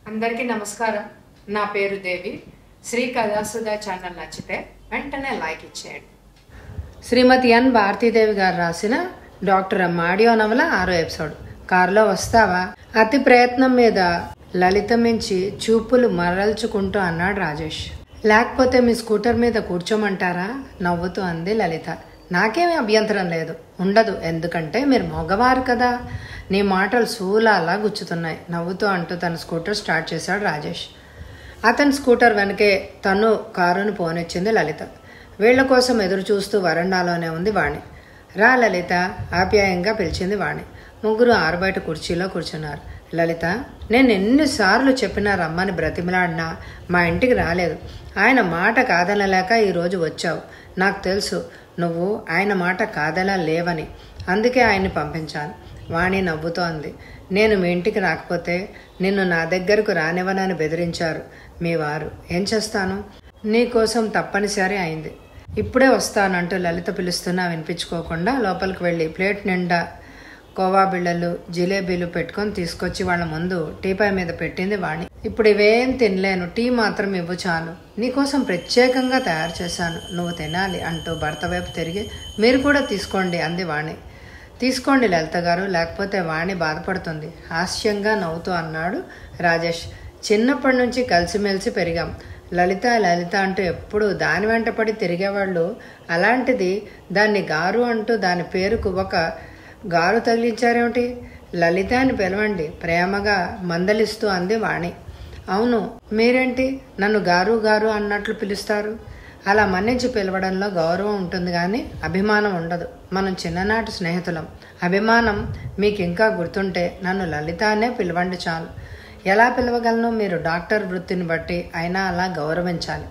అందరికీ నమస్కారం నా పేరు దేవి శ్రీ కథాసుధా ఛానల్ నచ్చితే వెంటనే లైక్ ఇచ్చేయండి శ్రీమతి ఎన్ భారతీదేవి గారు రాసిన డాక్టర్ ఎం ఆడియో నవల ఆరో ఎపిసోడ్ కారులో వస్తావా అతి ప్రయత్నం మీద లలిత మించి చూపులు మరల్చుకుంటూ అన్నాడు రాజేష్ లేకపోతే మీ స్కూటర్ మీద కూర్చోమంటారా నవ్వుతూ అంది లలిత నాకేమీ అభ్యంతరం లేదు ఉండదు ఎందుకంటే మీరు మగవారు కదా నీ మాటలు సూలాలా గుచ్చుతున్నాయి నవ్వుతూ అంటూ తన స్కూటర్ స్టార్ట్ చేశాడు రాజేష్ అతని స్కూటర్ వెనకే తను కారును పోనిచ్చింది లలిత వీళ్ల కోసం ఎదురు చూస్తూ వరండాలోనే ఉంది వాణి రా లలిత ఆప్యాయంగా పిలిచింది వాణి ముగ్గురు ఆరుబయట కుర్చీలో కూర్చున్నారు లలిత నేను ఎన్నిసార్లు చెప్పినా రమ్మని బ్రతిమలాడినా మా ఇంటికి రాలేదు ఆయన మాట కాదనలేక ఈరోజు వచ్చావు నాకు తెలుసు నువ్వు ఆయన మాట కాదలా లేవని అందుకే ఆయన్ని పంపించాను వాణి నవ్వుతూ అంది నేను మీ ఇంటికి రాకపోతే నిన్ను నా దగ్గరకు రానివ్వనని బెదిరించారు మీ వారు ఏం చేస్తాను నీకోసం తప్పనిసరి అయింది ఇప్పుడే వస్తానంటూ లలిత పిలుస్తున్నా వినిపించుకోకుండా లోపలికి వెళ్ళి ప్లేట్ నిండా కోవా బిళ్ళలు జిలేబీలు పెట్టుకొని తీసుకొచ్చి వాళ్ళ ముందు టీపాయ్ మీద పెట్టింది వాణి ఇప్పుడు ఇవేం తినలేను టీ మాత్రం ఇవ్వు చాలు నీకోసం ప్రత్యేకంగా తయారు చేశాను నువ్వు తినాలి అంటూ భర్త వైపు తిరిగి మీరు కూడా తీసుకోండి అంది వాణి తీసుకోండి లలిత గారు లేకపోతే వాణి బాధపడుతుంది హాస్యంగా నవ్వుతూ అన్నాడు రాజేష్ చిన్నప్పటి నుంచి కలిసిమెలిసి పెరిగాం లలిత లలిత అంటూ ఎప్పుడు దాని వెంట పడి తిరిగేవాళ్ళు అలాంటిది దాన్ని గారు అంటూ దాని పేరుకు ఒక గారు తగిలించారేమిటి లలిత అని పిలవండి ప్రేమగా మందలిస్తూ అంది వాణి అవును మీరేంటి నన్ను గారు గారు అన్నట్లు పిలుస్తారు అలా మన్నించి పిలవడంలో గౌరవం ఉంటుంది కానీ అభిమానం ఉండదు మనం చిన్ననాటి స్నేహితులం అభిమానం మీకు ఇంకా గుర్తుంటే నన్ను లలిత అనే పిలవండి చాలు ఎలా పిలవగలను మీరు డాక్టర్ వృత్తిని బట్టి అయినా అలా గౌరవించాలి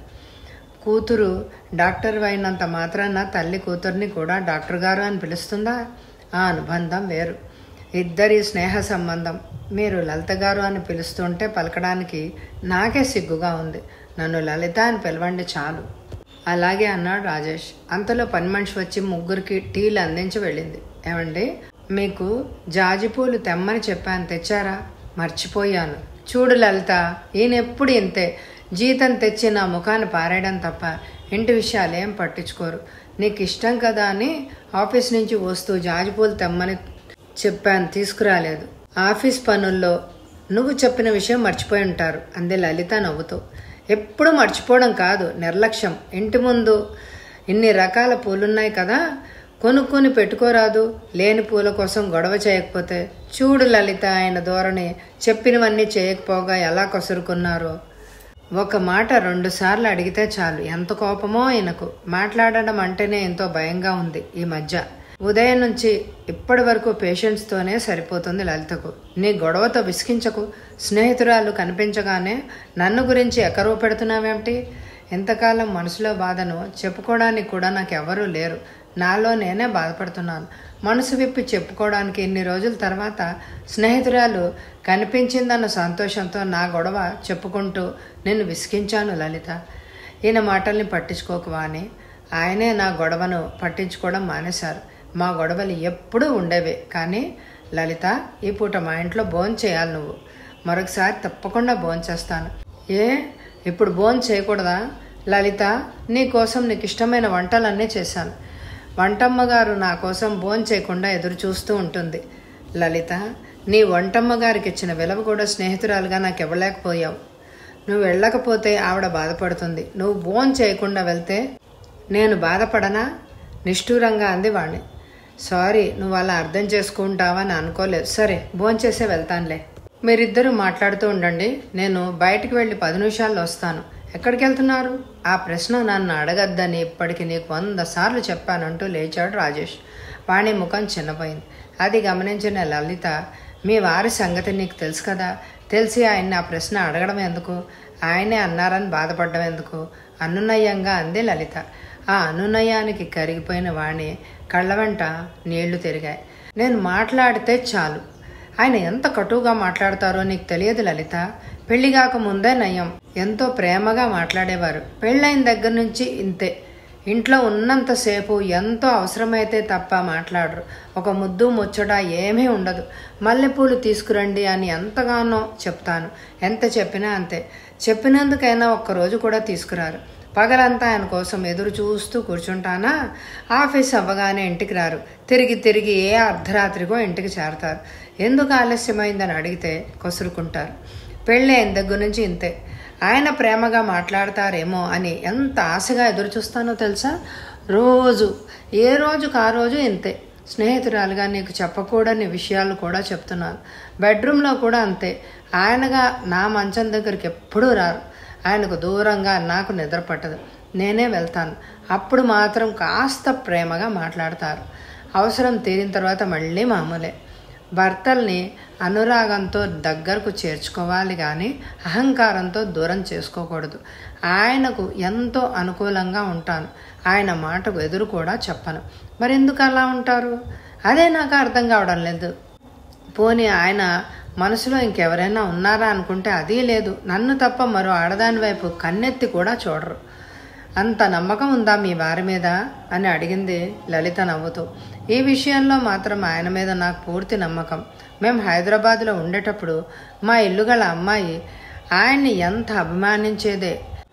కూతురు డాక్టర్ అయినంత మాత్రాన తల్లి కూతుర్ని కూడా డాక్టర్ గారు అని పిలుస్తుందా ఆ అనుబంధం వేరు ఇద్దరి స్నేహ సంబంధం మీరు లలిత గారు అని పిలుస్తుంటే పలకడానికి నాకే సిగ్గుగా ఉంది నన్ను లలిత అని పిలవండి చాలు అలాగే అన్నాడు రాజేష్ అంతలో పని మనిషి వచ్చి ముగ్గురికి టీలు అందించి వెళ్ళింది ఏమండి మీకు జాజిపూలు తెమ్మని చెప్పాను తెచ్చారా మర్చిపోయాను చూడు లలిత ఈయన ఎప్పుడు ఇంతే జీతం తెచ్చి నా ముఖాన్ని పారేయడం తప్ప ఇంటి విషయాలు ఏం పట్టించుకోరు నీకు ఇష్టం కదా అని ఆఫీస్ నుంచి వస్తూ జాజిపూలు తెమ్మని చెప్పాను తీసుకురాలేదు ఆఫీస్ పనుల్లో నువ్వు చెప్పిన విషయం మర్చిపోయి ఉంటారు అంది లలిత నవ్వుతూ ఎప్పుడు మర్చిపోవడం కాదు నిర్లక్ష్యం ఇంటి ముందు ఇన్ని రకాల పూలున్నాయి కదా కొనుక్కొని పెట్టుకోరాదు లేని పూల కోసం గొడవ చేయకపోతే చూడు లలిత ఆయన ధోరణి చెప్పినవన్నీ చేయకపోగా ఎలా కసురుకున్నారో ఒక మాట రెండు సార్లు అడిగితే చాలు ఎంత కోపమో ఆయనకు మాట్లాడడం అంటేనే ఎంతో భయంగా ఉంది ఈ మధ్య ఉదయం నుంచి ఇప్పటి వరకు పేషెంట్స్తోనే సరిపోతుంది లలితకు నీ గొడవతో విసిగించకు స్నేహితురాలు కనిపించగానే నన్ను గురించి ఎకరువు పెడుతున్నావేమిటి ఎంతకాలం మనసులో బాధను చెప్పుకోవడానికి కూడా నాకు ఎవరూ లేరు నాలో నేనే బాధపడుతున్నాను మనసు విప్పి చెప్పుకోవడానికి ఇన్ని రోజుల తర్వాత స్నేహితురాలు కనిపించిందన్న సంతోషంతో నా గొడవ చెప్పుకుంటూ నేను విసిగించాను లలిత ఈయన మాటల్ని పట్టించుకోకు అని ఆయనే నా గొడవను పట్టించుకోవడం మానేశారు మా గొడవలు ఎప్పుడూ ఉండేవే కానీ లలిత ఈ పూట మా ఇంట్లో భోజనం చేయాలి నువ్వు మరొకసారి తప్పకుండా భోజనం చేస్తాను ఏ ఇప్పుడు భోజనం చేయకూడదా లలిత నీ కోసం నీకు ఇష్టమైన వంటలన్నీ చేశాను వంటమ్మ గారు నా కోసం భోజనం చేయకుండా ఎదురు చూస్తూ ఉంటుంది లలిత నీ వంటమ్మ గారికి ఇచ్చిన విలువ కూడా స్నేహితురాలుగా నాకు ఇవ్వలేకపోయావు నువ్వు వెళ్ళకపోతే ఆవిడ బాధపడుతుంది నువ్వు భోజనం చేయకుండా వెళ్తే నేను బాధపడనా నిష్ఠూరంగా అంది వాణ్ణి సారీ నువ్వు అలా అర్థం చేసుకుంటావని అనుకోలేదు సరే భోంచేసే వెళ్తానులే మీరిద్దరూ మాట్లాడుతూ ఉండండి నేను బయటికి వెళ్ళి పది నిమిషాల్లో వస్తాను ఎక్కడికి వెళ్తున్నారు ఆ ప్రశ్న నన్ను అడగద్దని ఇప్పటికి నీకు వంద సార్లు చెప్పానంటూ లేచాడు రాజేష్ వాణి ముఖం చిన్నపోయింది అది గమనించిన లలిత మీ వారి సంగతి నీకు తెలుసు కదా తెలిసి ఆయన్ని ఆ ప్రశ్న అడగడం ఎందుకు ఆయనే అన్నారని బాధపడడం ఎందుకు అనునయంగా అంది లలిత ఆ అనునయానికి కరిగిపోయిన వాణి కళ్ళ వెంట నీళ్లు తిరిగాయి నేను మాట్లాడితే చాలు ఆయన ఎంత కటువుగా మాట్లాడతారో నీకు తెలియదు లలిత పెళ్లిగాక ముందే నయం ఎంతో ప్రేమగా మాట్లాడేవారు పెళ్ళైన దగ్గర నుంచి ఇంతే ఇంట్లో ఉన్నంతసేపు ఎంతో అవసరమైతే తప్ప మాట్లాడరు ఒక ముద్దు ముచ్చట ఏమీ ఉండదు మల్లెపూలు తీసుకురండి అని ఎంతగానో చెప్తాను ఎంత చెప్పినా అంతే చెప్పినందుకైనా ఒక్కరోజు కూడా తీసుకురారు పగలంతా ఆయన కోసం ఎదురు చూస్తూ కూర్చుంటానా ఆఫీస్ అవ్వగానే ఇంటికి రారు తిరిగి తిరిగి ఏ అర్ధరాత్రికో ఇంటికి చేరతారు ఎందుకు ఆలస్యమైందని అడిగితే కొసురుకుంటారు పెళ్ళి అయిన దగ్గర నుంచి ఇంతే ఆయన ప్రేమగా మాట్లాడతారేమో అని ఎంత ఆశగా ఎదురు చూస్తానో తెలుసా రోజు ఏ రోజుకు ఆ రోజు ఇంతే స్నేహితురాలుగా నీకు చెప్పకూడని విషయాలు కూడా చెప్తున్నాను బెడ్రూమ్లో కూడా అంతే ఆయనగా నా మంచం దగ్గరికి ఎప్పుడూ రారు ఆయనకు దూరంగా నాకు నిద్ర పట్టదు నేనే వెళ్తాను అప్పుడు మాత్రం కాస్త ప్రేమగా మాట్లాడతారు అవసరం తీరిన తర్వాత మళ్ళీ మామూలే భర్తల్ని అనురాగంతో దగ్గరకు చేర్చుకోవాలి కానీ అహంకారంతో దూరం చేసుకోకూడదు ఆయనకు ఎంతో అనుకూలంగా ఉంటాను ఆయన మాటకు ఎదురు కూడా చెప్పను మరెందుకు అలా ఉంటారు అదే నాకు అర్థం కావడం లేదు పోనీ ఆయన మనసులో ఇంకెవరైనా ఉన్నారా అనుకుంటే అది లేదు నన్ను తప్ప మరో ఆడదాని వైపు కన్నెత్తి కూడా చూడరు అంత నమ్మకం ఉందా మీ వారి మీద అని అడిగింది లలిత నవ్వుతూ ఈ విషయంలో మాత్రం ఆయన మీద నాకు పూర్తి నమ్మకం మేము హైదరాబాద్లో ఉండేటప్పుడు మా ఇల్లు గల అమ్మాయి ఆయన్ని ఎంత అభిమానించేదే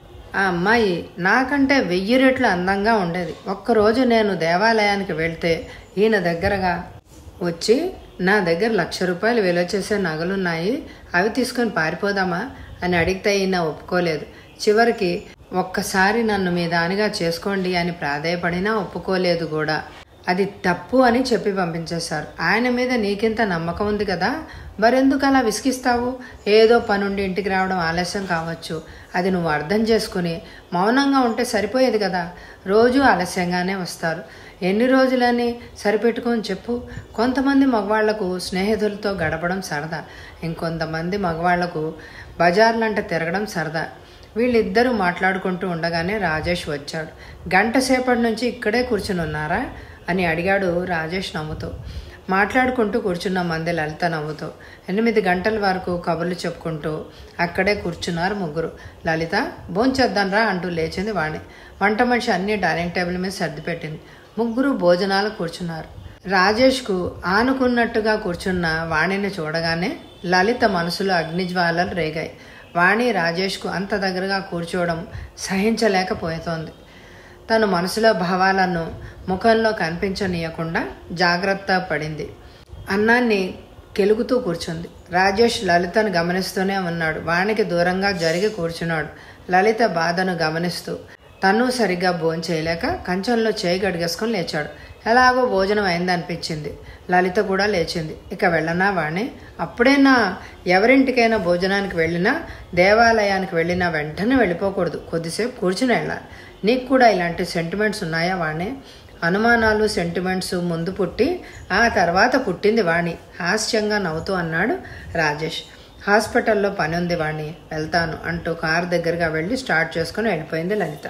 ఆ అమ్మాయి నాకంటే వెయ్యి రెట్లు అందంగా ఉండేది ఒక్కరోజు నేను దేవాలయానికి వెళ్తే ఈయన దగ్గరగా వచ్చి నా దగ్గర లక్ష రూపాయలు విలువ చేసే నగలున్నాయి అవి తీసుకొని పారిపోదామా అని అడిగితే ఈయన ఒప్పుకోలేదు చివరికి ఒక్కసారి నన్ను మీ దానిగా చేసుకోండి అని ప్రాధేయపడినా ఒప్పుకోలేదు కూడా అది తప్పు అని చెప్పి పంపించేశారు ఆయన మీద నీకింత నమ్మకం ఉంది కదా మరెందుకు అలా విసిగిస్తావు ఏదో పనుండి ఇంటికి రావడం ఆలస్యం కావచ్చు అది నువ్వు అర్థం చేసుకుని మౌనంగా ఉంటే సరిపోయేది కదా రోజు ఆలస్యంగానే వస్తారు ఎన్ని రోజులని సరిపెట్టుకొని చెప్పు కొంతమంది మగవాళ్లకు స్నేహితులతో గడపడం సరదా ఇంకొంతమంది మగవాళ్లకు బజార్లంట తిరగడం సరదా వీళ్ళిద్దరూ మాట్లాడుకుంటూ ఉండగానే రాజేష్ వచ్చాడు గంట సేపటి నుంచి ఇక్కడే కూర్చుని ఉన్నారా అని అడిగాడు రాజేష్ నవ్వుతూ మాట్లాడుకుంటూ కూర్చున్న మంది లలిత నవ్వుతూ ఎనిమిది గంటల వరకు కబుర్లు చెప్పుకుంటూ అక్కడే కూర్చున్నారు ముగ్గురు లలిత భోంచేద్దాన్రా అంటూ లేచింది వాణి వంట మనిషి అన్ని డైనింగ్ టేబుల్ మీద సర్దిపెట్టింది ముగ్గురు భోజనాలు కూర్చున్నారు రాజేష్కు ఆనుకున్నట్టుగా కూర్చున్న వాణిని చూడగానే లలిత మనసులో అగ్నిజ్వాలలు రేగాయి వాణి రాజేష్కు అంత దగ్గరగా కూర్చోవడం సహించలేకపోతోంది తను మనసులో భావాలను ముఖంలో కనిపించనీయకుండా జాగ్రత్త పడింది అన్నాన్ని కెలుగుతూ కూర్చుంది రాజేష్ లలితను గమనిస్తూనే ఉన్నాడు వానికి దూరంగా జరిగి కూర్చున్నాడు లలిత బాధను గమనిస్తూ తను సరిగ్గా భోంచేయలేక కంచంలో చేయి గడిగేసుకొని లేచాడు ఎలాగో భోజనం అయిందనిపించింది లలిత కూడా లేచింది ఇక వెళ్ళనా వాణి అప్పుడైనా ఎవరింటికైనా భోజనానికి వెళ్ళినా దేవాలయానికి వెళ్ళినా వెంటనే వెళ్ళిపోకూడదు కొద్దిసేపు కూర్చుని వెళ్ళాలి నీకు కూడా ఇలాంటి సెంటిమెంట్స్ ఉన్నాయా వాణి అనుమానాలు సెంటిమెంట్స్ ముందు పుట్టి ఆ తర్వాత పుట్టింది వాణి హాస్యంగా నవ్వుతూ అన్నాడు రాజేష్ హాస్పిటల్లో పని ఉంది వాణి వెళ్తాను అంటూ కారు దగ్గరగా వెళ్ళి స్టార్ట్ చేసుకుని వెళ్ళిపోయింది లలిత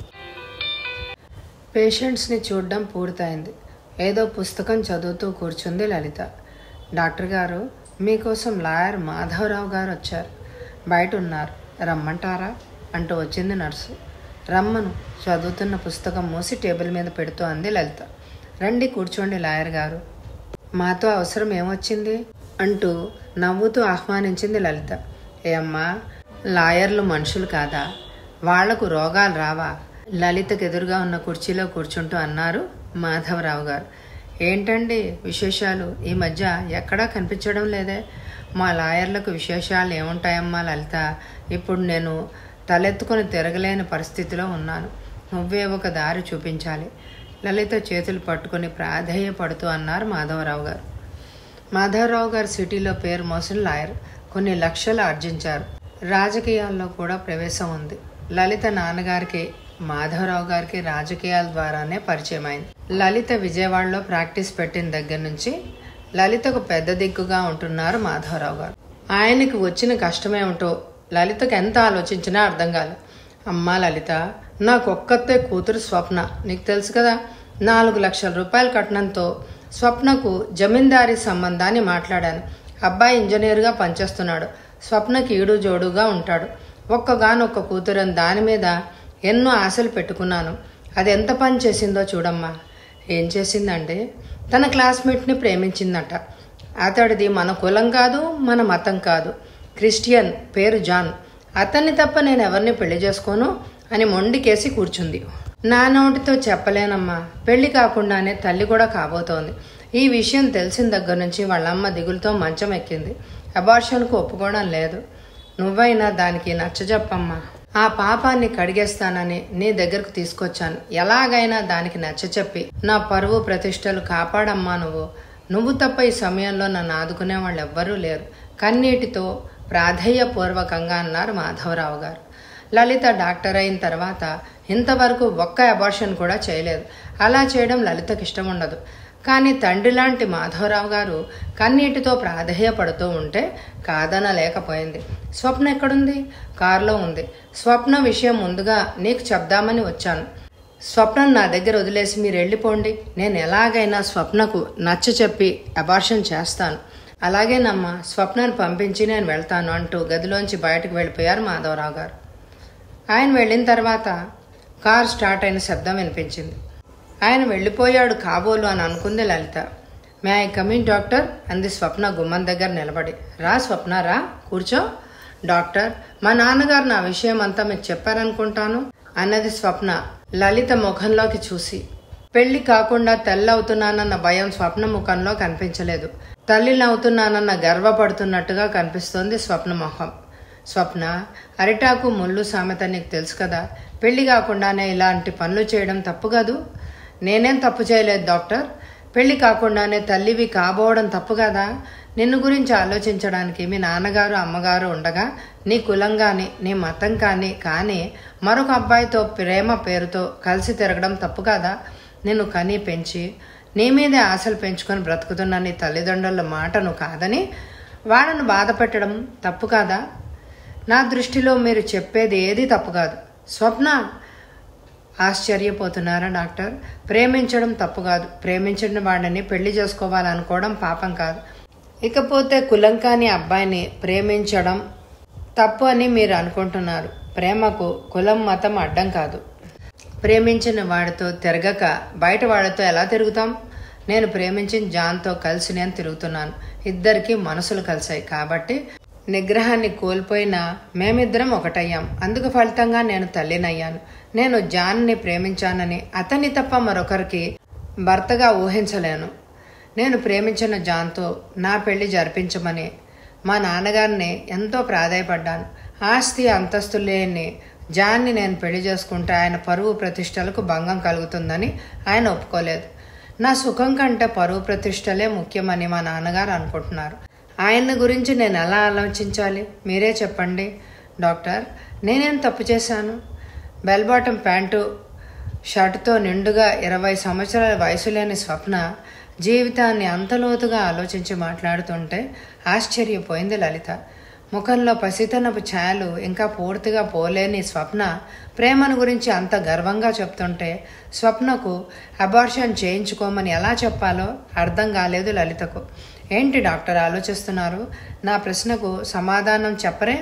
పేషెంట్స్ని చూడడం పూర్తయింది ఏదో పుస్తకం చదువుతూ కూర్చుంది లలిత డాక్టర్ గారు మీకోసం లాయర్ మాధవరావు గారు వచ్చారు బయట ఉన్నారు రమ్మంటారా అంటూ వచ్చింది నర్సు రమ్మను చదువుతున్న పుస్తకం మూసి టేబుల్ మీద పెడుతూ అంది లలిత రండి కూర్చోండి లాయర్ గారు మాతో అవసరం ఏమొచ్చింది అంటూ నవ్వుతూ ఆహ్వానించింది లలిత ఏ అమ్మా లాయర్లు మనుషులు కాదా వాళ్లకు రోగాలు రావా లలితకు ఎదురుగా ఉన్న కుర్చీలో కూర్చుంటూ అన్నారు మాధవరావు గారు ఏంటండి విశేషాలు ఈ మధ్య ఎక్కడా కనిపించడం లేదే మా లాయర్లకు విశేషాలు ఏముంటాయమ్మా లలిత ఇప్పుడు నేను తలెత్తుకొని తిరగలేని పరిస్థితిలో ఉన్నాను నువ్వే ఒక దారి చూపించాలి లలిత చేతులు పట్టుకుని ప్రాధేయపడుతూ అన్నారు మాధవరావు గారు మాధవరావు గారు సిటీలో పేరు మోసిన లాయర్ కొన్ని లక్షలు ఆర్జించారు రాజకీయాల్లో కూడా ప్రవేశం ఉంది లలిత నాన్నగారికి మాధవరావు గారికి రాజకీయాల ద్వారానే పరిచయం అయింది లలిత విజయవాడలో ప్రాక్టీస్ పెట్టిన దగ్గర నుంచి లలితకు పెద్ద దిక్కుగా ఉంటున్నారు మాధవరావు గారు ఆయనకి వచ్చిన కష్టమేమిటో లలితకు ఎంత ఆలోచించినా అర్థం కాలేదు అమ్మా లలిత నాకు ఒక్కతే కూతురు స్వప్న నీకు తెలుసు కదా నాలుగు లక్షల రూపాయల కట్నంతో స్వప్నకు జమీందారీ సంబంధాన్ని మాట్లాడాను అబ్బాయి ఇంజనీర్గా పనిచేస్తున్నాడు స్వప్నకి ఈడు జోడుగా ఉంటాడు ఒక్కగానొక్క కూతురని దాని మీద ఎన్నో ఆశలు పెట్టుకున్నాను అది ఎంత పని చేసిందో చూడమ్మా ఏం చేసిందంటే తన క్లాస్మేట్ని ప్రేమించిందట అతడిది మన కులం కాదు మన మతం కాదు క్రిస్టియన్ పేరు జాన్ అతన్ని తప్ప నేను ఎవరిని పెళ్లి చేసుకోను అని మొండికేసి కూర్చుంది నా నోటితో చెప్పలేనమ్మా పెళ్లి కాకుండానే తల్లి కూడా కాబోతోంది ఈ విషయం తెలిసిన దగ్గర నుంచి వాళ్ళమ్మ దిగులుతో మంచం ఎక్కింది అబార్షన్కు ఒప్పుకోవడం లేదు నువ్వైనా దానికి నచ్చజెప్పమ్మా ఆ పాపాన్ని కడిగేస్తానని నీ దగ్గరకు తీసుకొచ్చాను ఎలాగైనా దానికి నచ్చచెప్పి నా పరువు ప్రతిష్టలు కాపాడమ్మా నువ్వు నువ్వు తప్ప ఈ సమయంలో నన్ను ఆదుకునే వాళ్ళు ఎవ్వరూ లేరు కన్నీటితో ప్రాధేయపూర్వకంగా అన్నారు మాధవరావు గారు లలిత డాక్టర్ అయిన తర్వాత ఇంతవరకు ఒక్క అబార్షన్ కూడా చేయలేదు అలా చేయడం లలితకి ఇష్టం ఉండదు కానీ తండ్రి లాంటి మాధవరావు గారు కన్నీటితో ప్రాధేయపడుతూ ఉంటే కాదనలేకపోయింది స్వప్న ఎక్కడుంది కారులో ఉంది స్వప్న విషయం ముందుగా నీకు చెప్దామని వచ్చాను స్వప్నం నా దగ్గర వదిలేసి మీరు వెళ్ళిపోండి నేను ఎలాగైనా స్వప్నకు నచ్చ చెప్పి అబార్షన్ చేస్తాను అలాగేనమ్మా స్వప్నను పంపించి నేను వెళ్తాను అంటూ గదిలోంచి బయటకు వెళ్ళిపోయారు మాధవరావు గారు ఆయన వెళ్ళిన తర్వాత కార్ స్టార్ట్ అయిన శబ్దం వినిపించింది ఆయన వెళ్ళిపోయాడు కాబోలు అని అనుకుంది Lalitha may I coming doctor అంది స్వప్న గుమ్మం దగ్గర నిలబడి రా స్వప్న రా కూర్చో డాక్టర్ మా నాన్నగారు నా విషయం అంతా మీకు చెప్పారనుకుంటాను అన్నది స్వప్న లలిత ముఖంలోకి చూసి పెళ్లి కాకుండా తెల్లవుతున్నానన్న భయం స్వప్న ముఖంలో కనిపించలేదు తల్లినవుతున్నానన్న గర్వపడుతున్నట్టుగా కనిపిస్తోంది స్వప్న మొహం స్వప్న అరిటాకు ముళ్ళు సామెత నీకు తెలుసు కదా పెళ్లి కాకుండానే ఇలాంటి పనులు చేయడం తప్పు కాదు నేనేం తప్పు చేయలేదు డాక్టర్ పెళ్లి కాకుండానే తల్లివి కాబోవడం తప్పు కదా నిన్ను గురించి ఆలోచించడానికి మీ నాన్నగారు అమ్మగారు ఉండగా నీ కులం కానీ నీ మతం కానీ కానీ మరొక అబ్బాయితో ప్రేమ పేరుతో కలిసి తిరగడం తప్పు కాదా నిన్ను కని పెంచి నీ మీదే ఆశలు పెంచుకొని బ్రతుకుతున్న నీ తల్లిదండ్రుల మాటను కాదని వాళ్ళను బాధ పెట్టడం తప్పు కాదా నా దృష్టిలో మీరు చెప్పేది ఏది తప్పు కాదు స్వప్న ఆశ్చర్యపోతున్నారా డాక్టర్ ప్రేమించడం తప్పు కాదు ప్రేమించిన వాడిని పెళ్లి చేసుకోవాలనుకోవడం పాపం కాదు ఇకపోతే కులం కాని అబ్బాయిని ప్రేమించడం తప్పు అని మీరు అనుకుంటున్నారు ప్రేమకు కులం మతం అడ్డం కాదు ప్రేమించిన వాడితో తిరగక బయట వాడితో ఎలా తిరుగుతాం నేను ప్రేమించిన జాన్తో కలిసి నేను తిరుగుతున్నాను ఇద్దరికి మనసులు కలిసాయి కాబట్టి నిగ్రహాన్ని కోల్పోయినా మేమిద్దరం ఒకటయ్యాం అందుకు ఫలితంగా నేను తల్లినయ్యాను నేను జాన్ని ప్రేమించానని అతన్ని తప్ప మరొకరికి భర్తగా ఊహించలేను నేను ప్రేమించిన జాన్తో నా పెళ్లి జరిపించమని మా నాన్నగారిని ఎంతో ప్రాధాయపడ్డాను ఆస్తి అంతస్తు లేని జాన్ని నేను పెళ్లి చేసుకుంటే ఆయన పరువు ప్రతిష్టలకు భంగం కలుగుతుందని ఆయన ఒప్పుకోలేదు నా సుఖం కంటే పరువు ప్రతిష్టలే ముఖ్యమని మా నాన్నగారు అనుకుంటున్నారు ఆయన గురించి నేను ఎలా ఆలోచించాలి మీరే చెప్పండి డాక్టర్ నేనేం తప్పు చేశాను బెల్ బాటమ్ ప్యాంటు షర్టుతో నిండుగా ఇరవై సంవత్సరాల వయసు లేని స్వప్న జీవితాన్ని అంతలోతుగా ఆలోచించి మాట్లాడుతుంటే ఆశ్చర్యపోయింది లలిత ముఖంలో పసితనపు ఛాయలు ఇంకా పూర్తిగా పోలేని స్వప్న ప్రేమను గురించి అంత గర్వంగా చెప్తుంటే స్వప్నకు అబార్షన్ చేయించుకోమని ఎలా చెప్పాలో అర్థం కాలేదు లలితకు ఏంటి డాక్టర్ ఆలోచిస్తున్నారు నా ప్రశ్నకు సమాధానం చెప్పరే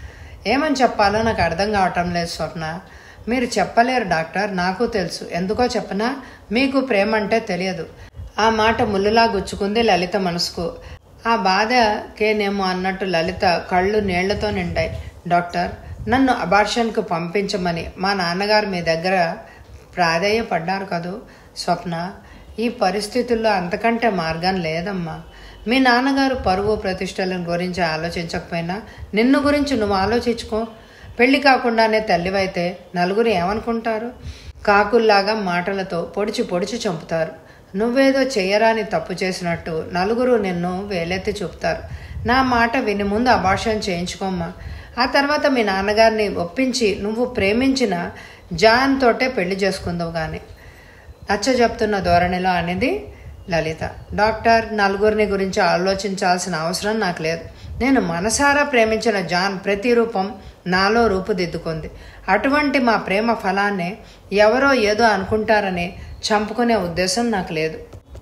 ఏమని చెప్పాలో నాకు అర్థం కావటం లేదు స్వప్న మీరు చెప్పలేరు డాక్టర్ నాకు తెలుసు ఎందుకో చెప్పనా మీకు ప్రేమ అంటే తెలియదు ఆ మాట ముళ్ళులా గుచ్చుకుంది లలిత మనసుకు ఆ బాధకేనేమో అన్నట్టు లలిత కళ్ళు నీళ్లతో నిండాయి డాక్టర్ నన్ను అబార్షన్కు పంపించమని మా నాన్నగారు మీ దగ్గర ప్రాధేయపడ్డారు కదూ స్వప్న ఈ పరిస్థితుల్లో అంతకంటే మార్గం లేదమ్మా మీ నాన్నగారు పరువు ప్రతిష్టల గురించి ఆలోచించకపోయినా నిన్ను గురించి నువ్వు ఆలోచించుకో పెళ్లి కాకుండానే తల్లివైతే నలుగురు ఏమనుకుంటారు కాకుల్లాగా మాటలతో పొడిచి పొడిచి చంపుతారు నువ్వేదో చేయరాని తప్పు చేసినట్టు నలుగురు నిన్ను వేలెత్తి చూపుతారు నా మాట విని ముందు అభాషణ చేయించుకోమ్మా ఆ తర్వాత మీ నాన్నగారిని ఒప్పించి నువ్వు ప్రేమించిన జాన్ తోటే పెళ్లి చేసుకుందావు కానీ నచ్చ చెప్తున్న ధోరణిలో అనేది లలిత డాక్టర్ నలుగురిని గురించి ఆలోచించాల్సిన అవసరం నాకు లేదు నేను మనసారా ప్రేమించిన జాన్ ప్రతిరూపం నాలో రూపుదిద్దుకుంది అటువంటి మా ప్రేమ ఫలాన్ని ఎవరో ఏదో అనుకుంటారని చంపుకునే ఉద్దేశం నాకు లేదు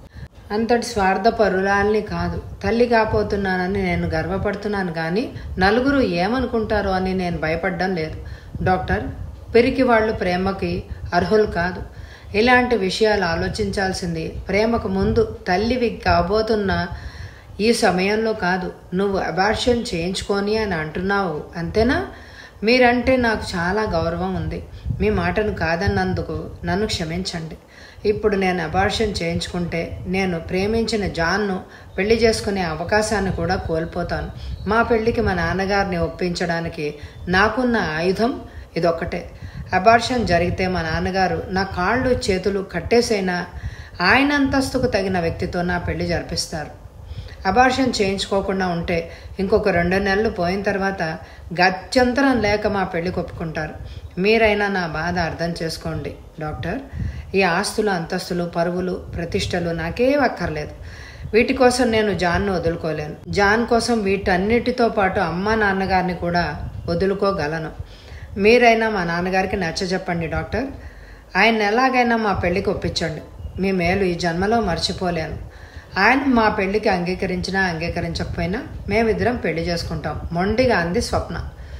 అంతటి స్వార్థపరులాల్ని కాదు తల్లి కాపోతున్నానని నేను గర్వపడుతున్నాను కానీ నలుగురు ఏమనుకుంటారో అని నేను భయపడడం లేదు డాక్టర్ పెరికి వాళ్ళు ప్రేమకి అర్హులు కాదు ఇలాంటి విషయాలు ఆలోచించాల్సింది ప్రేమకు ముందు తల్లివి కాబోతున్న ఈ సమయంలో కాదు నువ్వు అబార్షన్ చేయించుకొని అని అంటున్నావు అంతేనా మీరంటే నాకు చాలా గౌరవం ఉంది మీ మాటను కాదన్నందుకు నన్ను క్షమించండి ఇప్పుడు నేను అబార్షన్ చేయించుకుంటే నేను ప్రేమించిన జాన్ను పెళ్లి చేసుకునే అవకాశాన్ని కూడా కోల్పోతాను మా పెళ్లికి మా నాన్నగారిని ఒప్పించడానికి నాకున్న ఆయుధం ఇదొక్కటే అబార్షన్ జరిగితే మా నాన్నగారు నా కాళ్ళు చేతులు కట్టేసైనా ఆయన అంతస్తుకు తగిన వ్యక్తితో నా పెళ్లి జరిపిస్తారు అబార్షన్ చేయించుకోకుండా ఉంటే ఇంకొక రెండు నెలలు పోయిన తర్వాత గత్యంతరం లేక మా పెళ్లి ఒప్పుకుంటారు మీరైనా నా బాధ అర్థం చేసుకోండి డాక్టర్ ఈ ఆస్తులు అంతస్తులు పరువులు ప్రతిష్టలు నాకేం అక్కర్లేదు వీటి కోసం నేను జాన్ను వదులుకోలేను జాన్ కోసం వీటన్నిటితో పాటు అమ్మ నాన్నగారిని కూడా వదులుకోగలను మీరైనా మా నాన్నగారికి నచ్చ చెప్పండి డాక్టర్ ఆయన ఎలాగైనా మా పెళ్లికి ఒప్పించండి మీ మేలు ఈ జన్మలో మర్చిపోలేను ఆయన మా పెళ్లికి అంగీకరించినా అంగీకరించకపోయినా మేమిద్దరం పెళ్లి చేసుకుంటాం మొండిగా అంది స్వప్న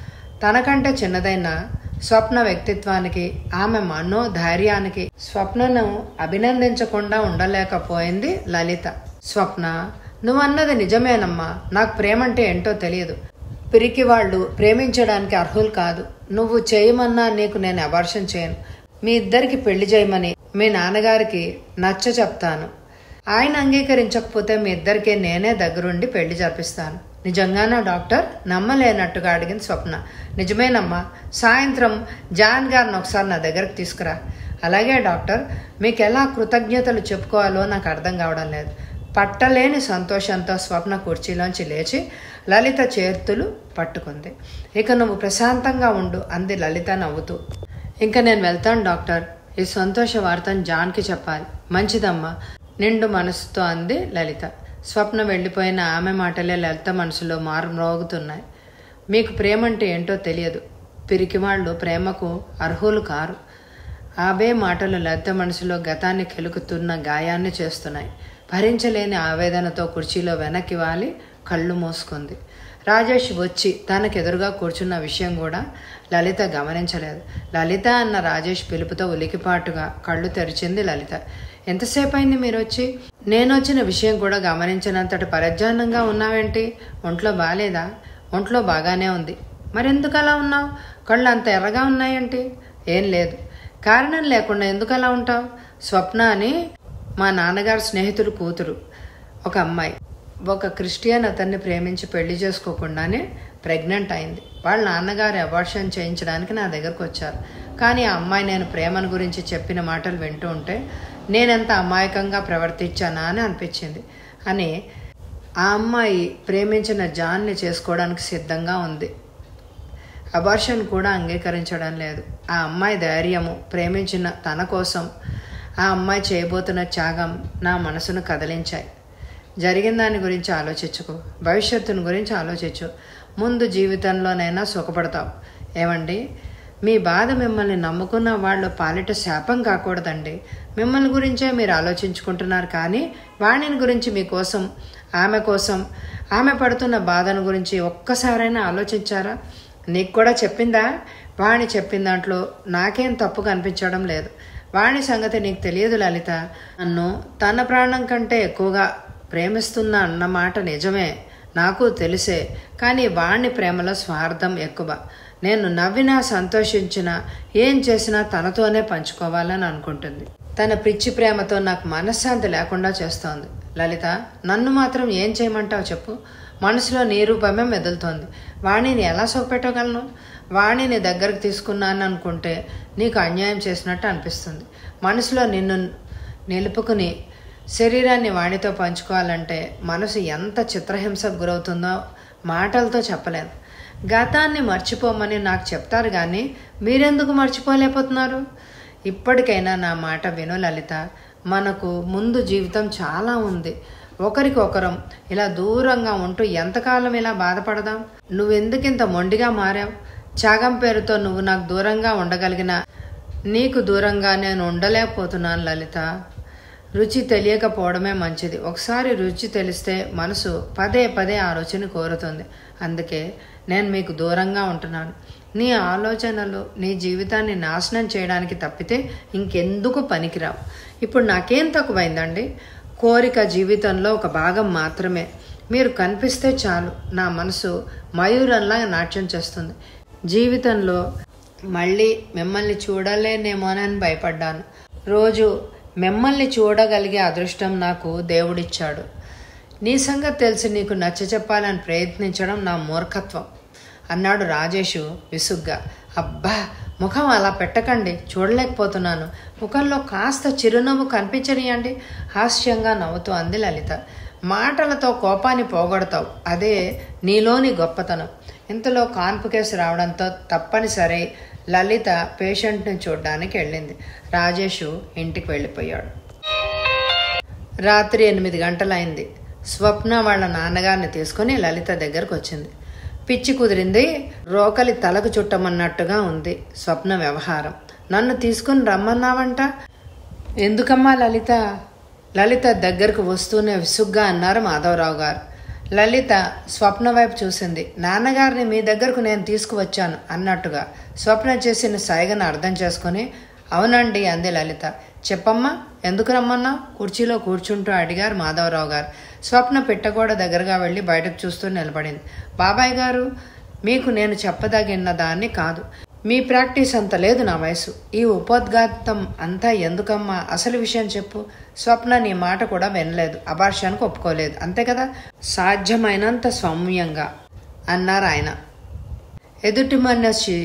తనకంటే చిన్నదైన స్వప్న వ్యక్తిత్వానికి ఆమె మనోధైర్యానికి స్వప్నను అభినందించకుండా ఉండలేకపోయింది లలిత స్వప్న నువ్వన్నది నిజమేనమ్మా నాకు ప్రేమంటే ఏంటో తెలియదు పిరికి వాళ్ళు ప్రేమించడానికి అర్హులు కాదు నువ్వు చేయమన్నా నీకు నేను అబార్షన్ చేయను మీ ఇద్దరికి పెళ్లి చేయమని మీ నాన్నగారికి నచ్చ చెప్తాను ఆయన అంగీకరించకపోతే మీ ఇద్దరికి నేనే దగ్గరుండి పెళ్లి జరిపిస్తాను నిజంగానా డాక్టర్ నమ్మలేనట్టుగా అడిగింది స్వప్న నిజమేనమ్మా సాయంత్రం జాన్ గారిని ఒకసారి నా దగ్గరకు తీసుకురా అలాగే డాక్టర్ మీకు ఎలా కృతజ్ఞతలు చెప్పుకోవాలో నాకు అర్థం కావడం లేదు పట్టలేని సంతోషంతో స్వప్న కుర్చీలోంచి లేచి లలిత చేతులు పట్టుకుంది ఇక నువ్వు ప్రశాంతంగా ఉండు అంది లలిత నవ్వుతూ ఇంకా నేను వెళ్తాను డాక్టర్ ఈ సంతోష వార్తను జాన్కి చెప్పాలి మంచిదమ్మా నిండు మనసుతో అంది లలిత స్వప్న వెళ్ళిపోయిన ఆమె మాటలే లలిత మనసులో మారు మ్రోగుతున్నాయి మీకు ప్రేమంటే ఏంటో తెలియదు పిరికివాళ్ళు ప్రేమకు అర్హులు కారు ఆవే మాటలు లలిత మనసులో గతాన్ని కెలుకుతున్న గాయాన్ని చేస్తున్నాయి భరించలేని ఆవేదనతో కుర్చీలో వెనక్కి వాలి కళ్ళు మూసుకుంది రాజేష్ వచ్చి తనకెదురుగా కూర్చున్న విషయం కూడా లలిత గమనించలేదు లలిత అన్న రాజేష్ పిలుపుతో ఉలికిపాటుగా కళ్ళు తెరిచింది లలిత ఎంతసేపు అయింది మీరు వచ్చి నేను వచ్చిన విషయం కూడా గమనించినంతటి పరధ్యానంగా ఉన్నావేంటి ఒంట్లో బాగాలేదా ఒంట్లో బాగానే ఉంది మరెందుకు అలా ఉన్నావు కళ్ళు అంత ఎర్రగా ఉన్నాయేంటి ఏం లేదు కారణం లేకుండా ఎందుకు అలా ఉంటావు స్వప్న అని మా నాన్నగారు స్నేహితుడు కూతురు ఒక అమ్మాయి ఒక క్రిస్టియన్ అతన్ని ప్రేమించి పెళ్లి చేసుకోకుండానే ప్రెగ్నెంట్ అయింది వాళ్ళ నాన్నగారు అబార్షన్ చేయించడానికి నా దగ్గరకు వచ్చారు కానీ ఆ అమ్మాయి నేను ప్రేమను గురించి చెప్పిన మాటలు వింటూ ఉంటే నేనెంత అమాయకంగా ప్రవర్తించానా అని అనిపించింది అని ఆ అమ్మాయి ప్రేమించిన జాన్ని చేసుకోవడానికి సిద్ధంగా ఉంది అబార్షన్ కూడా అంగీకరించడం లేదు ఆ అమ్మాయి ధైర్యము ప్రేమించిన తన కోసం ఆ అమ్మాయి చేయబోతున్న త్యాగం నా మనసును కదిలించాయి జరిగిన దాని గురించి ఆలోచించుకో భవిష్యత్తును గురించి ఆలోచించు ముందు జీవితంలోనైనా సుఖపడతావు ఏమండి మీ బాధ మిమ్మల్ని నమ్ముకున్న వాళ్ళు పాలిట శాపం కాకూడదండి మిమ్మల్ని గురించే మీరు ఆలోచించుకుంటున్నారు కానీ వాణిని గురించి మీకోసం ఆమె కోసం ఆమె పడుతున్న బాధను గురించి ఒక్కసారైనా ఆలోచించారా నీకు కూడా చెప్పిందా వాణి చెప్పిన దాంట్లో నాకేం తప్పు కనిపించడం లేదు వాణి సంగతి నీకు తెలియదు లలిత నన్ను తన ప్రాణం కంటే ఎక్కువగా ప్రేమిస్తున్నా అన్న మాట నిజమే నాకు తెలిసే కానీ వాణ్ణి ప్రేమలో స్వార్థం ఎక్కువ నేను నవ్వినా సంతోషించినా ఏం చేసినా తనతోనే పంచుకోవాలని అనుకుంటుంది తన పిచ్చి ప్రేమతో నాకు మనశ్శాంతి లేకుండా చేస్తోంది లలిత నన్ను మాత్రం ఏం చేయమంటావు చెప్పు మనసులో నీ రూపమే మెదులుతోంది వాణిని ఎలా సోపెట్టగలను వాణిని దగ్గరకు తీసుకున్నాను అనుకుంటే నీకు అన్యాయం చేసినట్టు అనిపిస్తుంది మనసులో నిన్ను నిలుపుకుని శరీరాన్ని వాణితో పంచుకోవాలంటే మనసు ఎంత చిత్రహింసకు గురవుతుందో మాటలతో చెప్పలేను గతాన్ని మర్చిపోమని నాకు చెప్తారు కానీ మీరెందుకు మర్చిపోలేకపోతున్నారు ఇప్పటికైనా నా మాట విను లలిత మనకు ముందు జీవితం చాలా ఉంది ఒకరికొకరం ఇలా దూరంగా ఉంటూ ఎంతకాలం ఇలా బాధపడదాం నువ్వెందుకింత మొండిగా మారావు త్యాగం పేరుతో నువ్వు నాకు దూరంగా ఉండగలిగిన నీకు దూరంగా నేను ఉండలేకపోతున్నాను లలిత రుచి తెలియకపోవడమే మంచిది ఒకసారి రుచి తెలిస్తే మనసు పదే పదే ఆ రుచిని కోరుతుంది అందుకే నేను మీకు దూరంగా ఉంటున్నాను నీ ఆలోచనలు నీ జీవితాన్ని నాశనం చేయడానికి తప్పితే ఇంకెందుకు పనికిరావు ఇప్పుడు నాకేం తక్కువైందండి కోరిక జీవితంలో ఒక భాగం మాత్రమే మీరు కనిపిస్తే చాలు నా మనసు మయూరంలా నాట్యం చేస్తుంది జీవితంలో మళ్ళీ మిమ్మల్ని చూడలేనేమోనని భయపడ్డాను రోజు మిమ్మల్ని చూడగలిగే అదృష్టం నాకు దేవుడిచ్చాడు నీ సంగతి తెలిసి నీకు నచ్చ చెప్పాలని ప్రయత్నించడం నా మూర్ఖత్వం అన్నాడు రాజేషు విసుగ్గా అబ్బా ముఖం అలా పెట్టకండి చూడలేకపోతున్నాను ముఖంలో కాస్త చిరునవ్వు కనిపించనియండి హాస్యంగా నవ్వుతూ అంది లలిత మాటలతో కోపాన్ని పోగొడతావు అదే నీలోని గొప్పతనం ఇంతలో కాన్పు కేసు రావడంతో తప్పనిసరి లలిత పేషెంట్ని చూడడానికి వెళ్ళింది రాజేషు ఇంటికి వెళ్ళిపోయాడు రాత్రి ఎనిమిది గంటలైంది స్వప్న వాళ్ళ నాన్నగారిని తీసుకుని లలిత దగ్గరకు వచ్చింది పిచ్చి కుదిరింది రోకలి తలకు చుట్టమన్నట్టుగా ఉంది స్వప్న వ్యవహారం నన్ను తీసుకుని రమ్మన్నావంట ఎందుకమ్మా లలిత లలిత దగ్గరకు వస్తూనే విసుగ్గా అన్నారు మాధవరావు గారు లలిత స్వప్న వైపు చూసింది నాన్నగారిని మీ దగ్గరకు నేను తీసుకువచ్చాను అన్నట్టుగా స్వప్న చేసిన సైగను అర్థం చేసుకుని అవునండి అంది లలిత చెప్పమ్మా ఎందుకు రమ్మన్నా కుర్చీలో కూర్చుంటూ అడిగారు మాధవరావు గారు స్వప్న పిట్టగోడ దగ్గరగా వెళ్ళి బయటకు చూస్తూ నిలబడింది బాబాయ్ గారు మీకు నేను చెప్పదగిన దాన్ని కాదు మీ ప్రాక్టీస్ అంత లేదు నా వయసు ఈ ఉపోద్ఘాతం అంతా ఎందుకమ్మా అసలు విషయం చెప్పు స్వప్న నీ మాట కూడా వినలేదు అబార్షానికి ఒప్పుకోలేదు అంతే కదా సాధ్యమైనంత సౌమ్యంగా అన్నారు ఆయన ఎదుటి మనిషి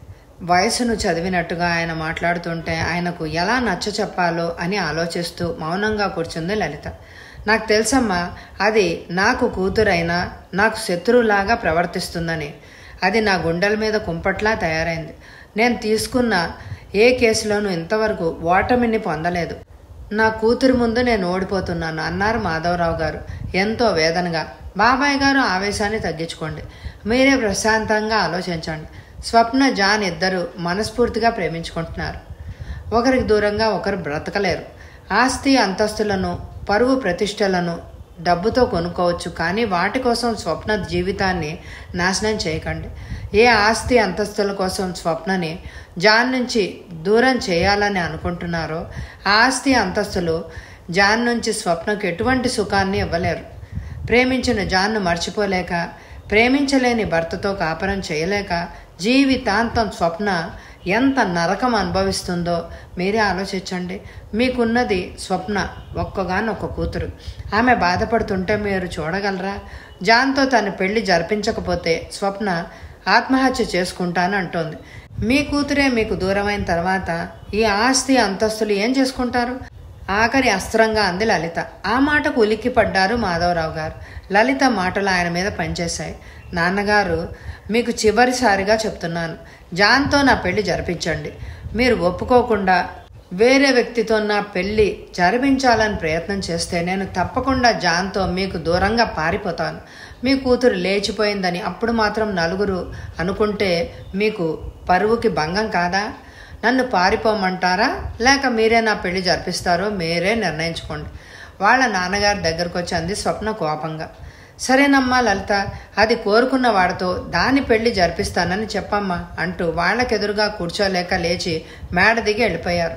వయసును చదివినట్టుగా ఆయన మాట్లాడుతుంటే ఆయనకు ఎలా నచ్చ చెప్పాలో అని ఆలోచిస్తూ మౌనంగా కూర్చుంది లలిత నాకు తెలుసమ్మా అది నాకు కూతురైనా నాకు శత్రువులాగా ప్రవర్తిస్తుందని అది నా గుండెల మీద కుంపట్లా తయారైంది నేను తీసుకున్న ఏ కేసులోనూ ఇంతవరకు ఓటమిని పొందలేదు నా కూతురి ముందు నేను ఓడిపోతున్నాను అన్నారు మాధవరావు గారు ఎంతో వేదనగా బాబాయ్ గారు ఆవేశాన్ని తగ్గించుకోండి మీరే ప్రశాంతంగా ఆలోచించండి స్వప్న జాన్ ఇద్దరు మనస్ఫూర్తిగా ప్రేమించుకుంటున్నారు ఒకరికి దూరంగా ఒకరు బ్రతకలేరు ఆస్తి అంతస్తులను పరువు ప్రతిష్టలను డబ్బుతో కొనుక్కోవచ్చు కానీ వాటి కోసం స్వప్న జీవితాన్ని నాశనం చేయకండి ఏ ఆస్తి అంతస్తుల కోసం స్వప్నని జాన్ నుంచి దూరం చేయాలని అనుకుంటున్నారో ఆ ఆస్తి అంతస్తులు జాన్ నుంచి స్వప్నకు ఎటువంటి సుఖాన్ని ఇవ్వలేరు ప్రేమించిన జాన్ను మర్చిపోలేక ప్రేమించలేని భర్తతో కాపురం చేయలేక జీవితాంతం స్వప్న ఎంత నరకం అనుభవిస్తుందో మీరే ఆలోచించండి మీకున్నది స్వప్న ఒక్కగానొక్క కూతురు ఆమె బాధపడుతుంటే మీరు చూడగలరా జాన్తో తన పెళ్లి జరిపించకపోతే స్వప్న ఆత్మహత్య చేసుకుంటాను అంటోంది మీ కూతురే మీకు దూరమైన తర్వాత ఈ ఆస్తి అంతస్తులు ఏం చేసుకుంటారు ఆఖరి అస్త్రంగా అంది లలిత ఆ మాటకు ఉలిక్కి పడ్డారు మాధవరావు గారు లలిత మాటలు ఆయన మీద పనిచేశాయి నాన్నగారు మీకు చివరిసారిగా చెప్తున్నాను జాన్తో నా పెళ్లి జరిపించండి మీరు ఒప్పుకోకుండా వేరే వ్యక్తితో నా పెళ్లి జరిపించాలని ప్రయత్నం చేస్తే నేను తప్పకుండా జాన్తో మీకు దూరంగా పారిపోతాను మీ కూతురు లేచిపోయిందని అప్పుడు మాత్రం నలుగురు అనుకుంటే మీకు పరువుకి భంగం కాదా నన్ను పారిపోమంటారా లేక మీరే నా పెళ్లి జరిపిస్తారో మీరే నిర్ణయించుకోండి వాళ్ళ నాన్నగారి దగ్గరకు వచ్చి అంది స్వప్న కోపంగా సరేనమ్మా లలిత అది కోరుకున్న వాడితో దాని పెళ్లి జరిపిస్తానని చెప్పమ్మా అంటూ వాళ్ళకెదురుగా కూర్చోలేక లేచి మేడ దిగి వెళ్ళిపోయారు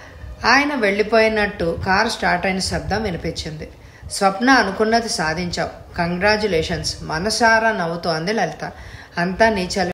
ఆయన వెళ్ళిపోయినట్టు కారు స్టార్ట్ అయిన శబ్దం వినిపించింది స్వప్న అనుకున్నది సాధించావు కంగ్రాచులేషన్స్ మనసారా నవ్వుతోంది లలిత అంతా నీ చలి